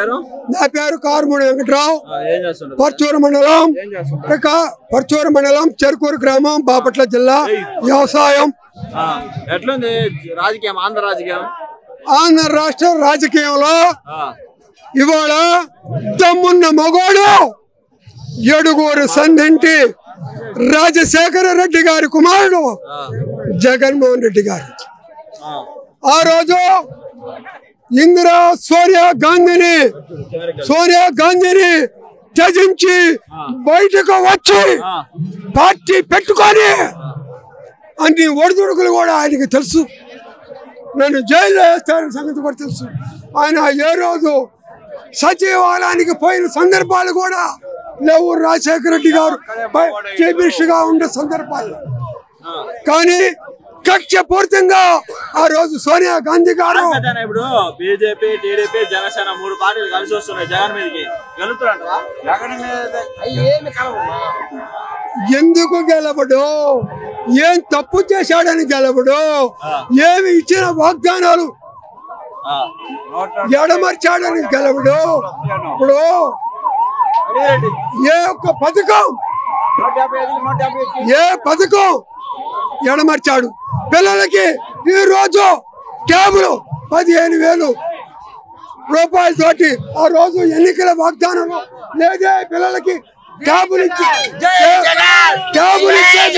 పేరు నా పేరు కారుమూడి వెంకట్రావు ఆ, ఏం చేస్తుంటారు పర్చూరు మండలం ఏం చేస్తుంటారు ఇక పర్చూరు మండలం చెరుకూరు గ్రామం బాపట్ల జిల్లా వ్యవసాయం ఆ, ఎట్లుంది రాజకీయం ఆంధ్ర రాజకీయం ఆంధ్ర రాష్ట్ర రాజకీయంలో ఆ, ఇవాళ దమ్మున్న మగోడు ఏడుగురు సంధింటి రాజశేఖర రెడ్డి గారి కుమారుడు ఆ, జగన్మోహన్ రెడ్డి గారు ఆ. ఆ రోజు ఇందిరా సోనియా గాంధీని సోనియా గాంధీని త్యజించి బయటకు వచ్చి ఆ, పార్టీ పెట్టుకొని అన్ని ఒడిదుడుకులు కూడా ఆయనకి తెలుసు నన్ను జైల్లో వేస్తారని సంగతి కూడా తెలుసు ఆయన ఏ రోజు సచివాలయానికి పోయిన సందర్భాలు కూడా లేవు రాజశేఖర రెడ్డి గారు చీఫ్ మినిస్టర్గా ఉండే సందర్భాలు ఆ. కానీ కక్ష పూర్తంగా ఆ రోజు సోనియా గాంధీ గారు పెద్దనా ఇప్పుడు బీజేపీ టీడీపీ జనసేన మూడు పార్టీలు కలిసి వస్తున్నాయి జగన్ మీదకి గెలుతురంటవా జగన్ మీద ఏమి కలవమ్మా ఎందుకు గెలవడు ఏం తప్పు చేశాడని గెలవడు ఏమి ఇచ్చిన వాగ్దానాలు ఆ, నూట ఎడమర్చాడని గెలవడు ఇప్పుడు అడిగిరెడ్డి. ఏ ఒక్క పథకం నూట యాభై ఐదు, నూట యాభై ఐదు. ఏ పథకం ఎడమర్చాడు పిల్లలకి ఈ రోజు ట్యాబులు పదిహేను వేలు రూపాయలతోటి ఆ రోజు ఎన్నికల వాగ్దానం లేదే పిల్లలకి ట్యాబులు ఇచ్చి ట్యాబులు ఇచ్చేది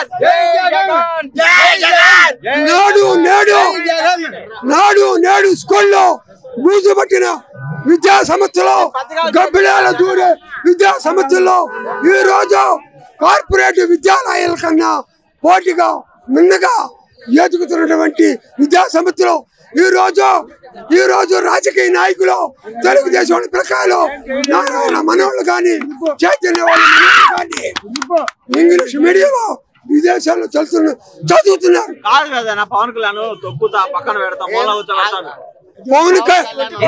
నాడు నేడు నాడు నేడు స్కూల్లో బూజు పట్టిన విద్యా సంస్థలో గబ్బిలాల దూరే విద్యా సంస్థల్లో ఈ రోజు కార్పొరేట్ విద్యాలయాల కన్నా పోటీగా మిన్నగా ఎదుగుతున్నటువంటి విద్యా సంస్థలో ఈ రోజు ఈ రోజు రాజకీయ నాయకులు తెలుగుదేశం పిల్లకాయలు నారాయణ మనోళ్ళు కానీ చైతన్య వాళ్ళ మనోళ్ళు కానీ ఇంగ్లీష్ మీడియంలో విదేశాల్లో చదువుతున్న చదువుతున్నారు కాదు కదా నా పవన్ కళ్యాణ్ తొక్కుతా పక్కన పెడతా మూల అవుతా అంటాను. పవన్ క-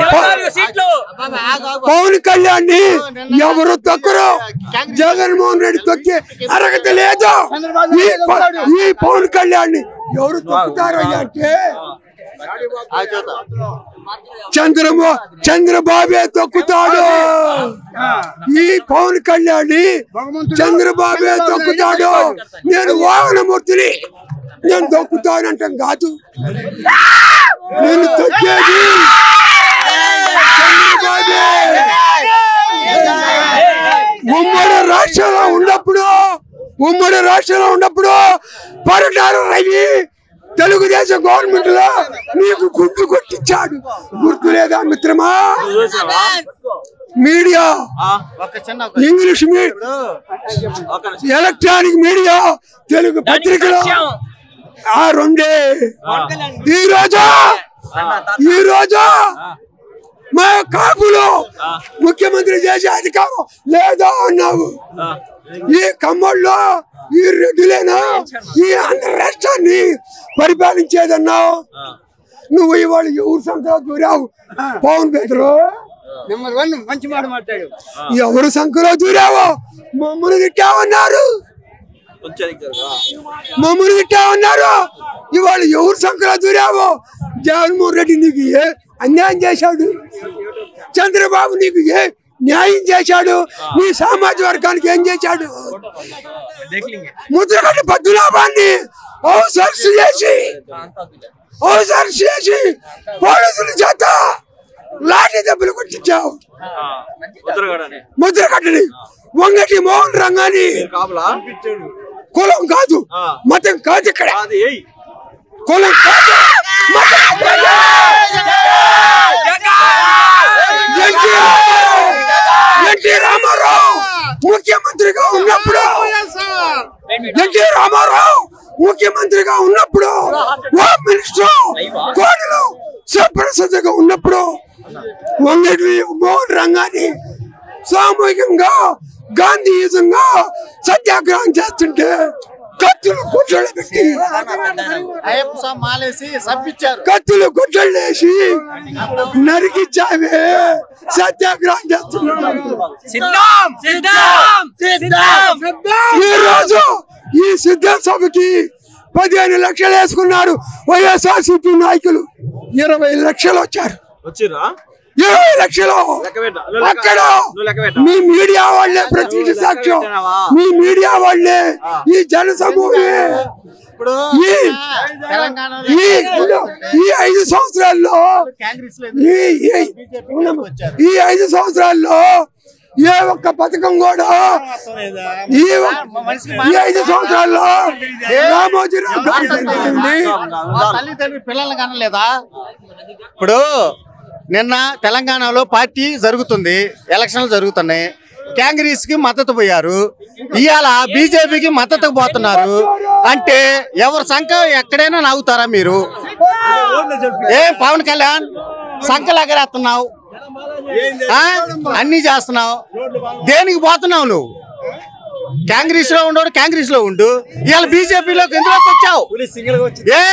పవన్ కళ్యాణ్ ని ఎవరు తొక్కరు జగన్మోహన్ రెడ్డి తొక్కి అర్హత లేదు ఈ ప- ఈ పవన్ కళ్యాణ్ ని ఎవరు తొక్కుతారు అంటే ఆ చూద్దాం. చంద్రమో చంద్రబాబే తొక్కుతాడు ఈ పవన్ కళ్యాణ్ ని చంద్రబాబే తొక్కుతాడు నేను వాహనమూర్తిని నేను తొక్కుతానంటాం కాదు నేను తొక్కేది చంద్రబాబే ఉమ్మడి రాష్ట్రంలో ఉన్నప్పుడు ఉమ్మడి రాష్ట్రంలో ఉన్నప్పుడు పరటారు రవి తెలుగుదేశం గవర్నమెంట్ లో నీకు గుర్తు కొట్టించాడు గుర్తు లేదా మిత్రమా చూసావా? మీడియా ఆ, ఇంగ్లీష్ మీ ఒక్క నిమిషం. ఎలక్ట్రానిక్ మీడియా తెలుగు పత్రికలు ఆ రెండే ఆ, ఈ రోజు ఈ రోజు మా కాపులు ముఖ్యమంత్రి చేసే అధికారం లేదా అన్నావు ఆ, ఈ ఖమ్మంలో ఈ రెడ్డిలేనా ఈ ఆంధ్ర రాష్ట్రాన్ని పరిపాలించేదన్నావు ఆ. నువ్వు ఇవాళ ఎవరు సంఖ్యలో దూరావు పవన్ బెదరు నెంబర్ వన్ మంచి మాట మాట్లాడు ఎవరు సంఖ్యలో దూరావు మమ్మల్ని తిట్టామన్నారు కొంచెం దగ్గర రా. మమ్మల్ని తిట్టామన్నారు ఇవాళ ఎవరు సంఖ్యలో దూరావు జగన్మోహన్ రెడ్డి నీకు ఏ అన్యాయం చేశాడు చంద్రబాబు నీకు ఏ న్యాయం చేశాడు నీ సామాజిక వర్గానికి ఏం చేశాడు ముద్రగడ్డ పద్మనాభాన్ని అవసరస్ చేసి అవసరస్ చేసి పోలీసుల చేత లాఠీ దెబ్బలు కొట్టించావు ఆ, ఉత్తరగడని ముద్రగడ్డని వంగటి మోహన్ రంగాని కాపులా కులం కాదు ఆ. మతం కాదు ఇక్కడ అది ఏయ్ కులం కాదు మతం కాదు. ఎన్టీ రామారావు ఎన్టీ రామారావు ముఖ్యమంత్రిగా ఉన్నప్పుడు ఎన్టీ రామారావు ముఖ్యమంత్రిగా ఉన్నప్పుడు హోమ్ మినిస్టర్ కోడలు సుప్రసిద్ధిగా ఉన్నప్పుడు వంగటి మోహన్ రంగాన్ని సామూహికంగా గాంధీయుతంగా సత్యాగ్రహం చేస్తుంటే కత్తులు గుడ్డలు పెట్టి అయ్యప్ప స్వామి మాలేసి సబ్బిచ్చారు కత్తులు గుడ్డలు వేసి నరికిచ్చావే సత్యాగ్రహం చేస్తున్నాడు ఈ రోజు ఈ సిద్ధ సభకి పదిహేను లక్షలు వేసుకున్నారు వైఎస్ఆర్సీపీ నాయకులు ఇరవై లక్షలు వచ్చారు వచ్చిర్రా ఇరవై లక్షలు లెక్క పెట్టు. నువ్వు లెక్క అక్కడ పెట్టు. నువ్వు లెక్క పెట్టు. మీ మీడియా వాళ్ళే ప్రత్యక్ష లెక్క సాక్ష్యం పెట్టినావా? మీ మీడియా వాళ్ళే ఈ జన సమూహమే ఇప్పుడు ఈ తెలంగాణలో ఈ ఈ ఐదు సంవత్సరాల్లో కాంగ్రెస్ లో ఈ ఈ- ఈ ఐదు సంవత్సరాల్లో ఏ ఒక్క పథకం కూడా ఈ ఒక్క- ఈ ఐదు సంవత్సరాల్లో రామోజీరావు గారి జరిగింది. మా తల్లిదండ్రులు పిల్లల్ని కనలేదా ఇప్పుడు నిన్న తెలంగాణలో పార్టీ జరుగుతుంది ఎలక్షన్లు జరుగుతున్నాయి కాంగ్రెస్ కి మద్దతు పోయారు ఇవాళ బీజేపీకి మద్దతు పోతున్నారు అంటే ఎవరి సంఖ్య ఎక్కడైనా నవ్వుతారా మీరు ఏ పవన్ కళ్యాణ్ సంఖ్యలు ఎగరేస్తున్నావు ఆ? అన్ని చేస్తున్నావు దేనికి పోతున్నావు నువ్వు కాంగ్రెస్ లో ఉండవు కాంగ్రెస్ లో ఉండు ఇవాళ బీజేపీలోకి ఎందులోకి వచ్చావు ఏ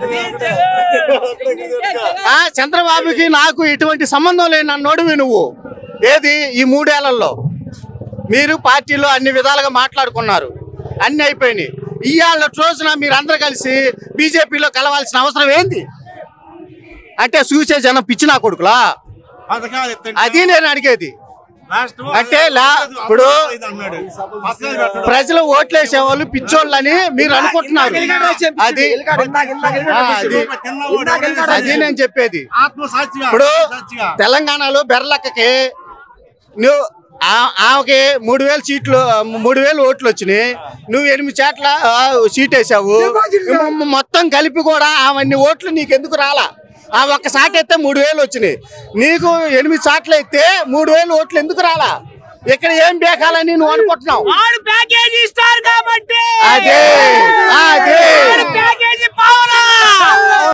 ఆ, చంద్రబాబుకి నాకు ఎటువంటి సంబంధం లేని నన్నోడివి నువ్వు ఏది ఈ మూడేళ్లలో మీరు పార్టీలో అన్ని విధాలుగా మాట్లాడుకున్నారు అన్ని అయిపోయినాయి ఇవాళ రోజున మీరు అందరు కలిసి బీజేపీలో కలవాల్సిన అవసరం ఏంది అంటే చూసే జనం పిచ్చి నా కొడుకులా అది నేను అడిగేది అంటే లా ఇప్పుడు ప్రజలు ఓట్లేసే వాళ్ళు పిచ్చోళ్ళని మీరు అనుకుంటున్నారు అది ఆ, అది అది నేను చెప్పేది ఇప్పుడు తెలంగాణలో బెర్లక్కకి నువ్వు ఆ- ఆమెకి మూడు వేలు సీట్లు మూడు వేలు ఓట్లు వచ్చినాయి నువ్వు ఎనిమిది చాట్ల ఆ, సీట్ వేసావు మొ- మొత్తం కలిపి కూడా ఆమెన్ని ఓట్లు నీకు ఎందుకు రాలా ఆ ఒక్క సాట్ అయితే మూడు వేలు వచ్చినాయి నీకు ఎనిమిది సాట్లు అయితే మూడు వేలు ఓట్లు ఎందుకు రాలా ఇక్కడ ఏం బేకాలని నువ్వు అనుకుంటున్నావు ఆడు ప్యాకేజీ ఇస్తారు కాబట్టి అదే అదే ప్యాకేజీ పావులా